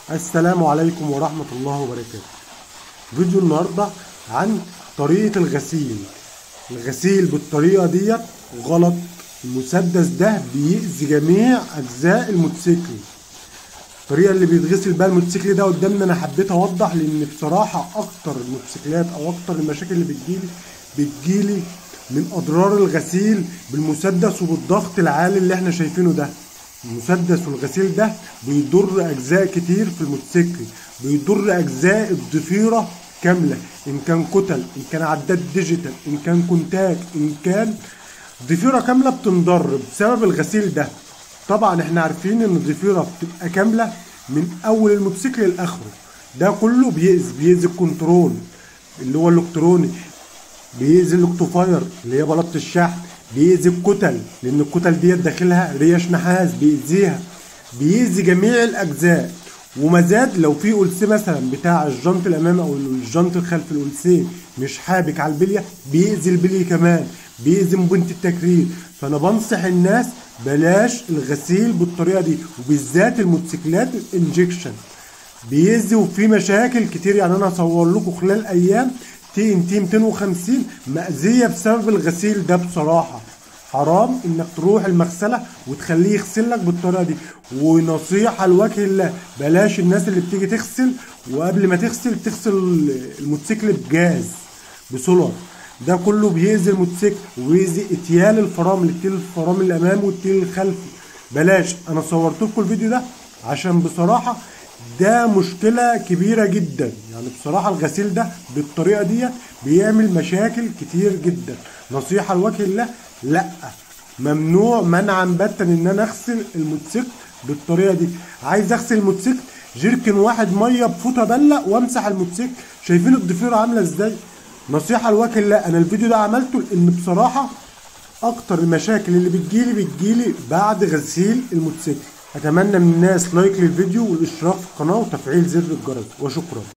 السلام عليكم ورحمة الله وبركاته فيديو النهاردة عن طريقة الغسيل الغسيل بالطريقة ديت غلط المسدس ده بيأذي جميع أجزاء الموتوسيكل الطريقة اللي بيتغسل بيها الموتوسيكل ده قدامنا أنا حبيت أوضح لأن بصراحة أكتر الموتوسيكلات أو أكتر المشاكل اللي بتجيلي بتجيلي من أضرار الغسيل بالمسدس وبالضغط العالي اللي احنا شايفينه ده المسدس والغسيل ده بيضر اجزاء كتير في الموتوسيكل بيضر اجزاء الضفيره كامله ان كان كتل ان كان عداد ديجيتال ان كان كونتاك ان كان ضفيره كامله بتنضر بسبب الغسيل ده طبعا احنا عارفين ان الضفيره بتبقى كامله من اول الموتوسيكل لاخره ده كله بيأذي بيأذي الكنترول اللي هو الالكتروني بيأذي الاكتوفاير اللي هي بلاطه الشحن بيأذي الكتل لأن الكتل ديت داخلها ريش نحاس بيأذيها بيأذي جميع الأجزاء ومزاد لو في ألسي مثلا بتاع الجنط الأمامي أو الجنط الخلفي الألسي مش حابك على البلية بيأذي البلية كمان بيأذي مبنة التكرير فأنا بنصح الناس بلاش الغسيل بالطريقة دي وبالذات الموتوسيكلات الانجكشن بيأذي وفي مشاكل كتير يعني أنا هصور لكم خلال أيام تي ان تي 250 مأذية بسبب الغسيل ده بصراحة حرام انك تروح المغسلة وتخليه يغسل لك بالطريقة دي ونصيحة لوجه الله بلاش الناس اللي بتيجي تغسل وقبل ما تغسل تغسل الموتوسيكل بجاز بسولار ده كله بيأذي الموتوسيكل وبيأذي اتيال الفرامل التيل الفرامل الامامي والتيل الخلفي بلاش انا صورت لكم الفيديو ده عشان بصراحة ده مشكلة كبيرة جدا يعني بصراحة الغسيل ده بالطريقة ديت بيعمل مشاكل كتير جدا نصيحة لوجه الله لا ممنوع منعا باتا ان انا اغسل الموتوسيكل بالطريقة دي عايز اغسل الموتوسيكل جيركن واحد مية بفوطة بلة وامسح الموتوسيكل شايفين الضفيرة عاملة ازاي نصيحة لوجه الله انا الفيديو ده عملته لان بصراحة اكتر المشاكل اللي بتجيلي بتجيلي بعد غسيل الموتوسيكل اتمنى من الناس لايك للفيديو والاشتراك في القناه وتفعيل زر الجرس وشكرا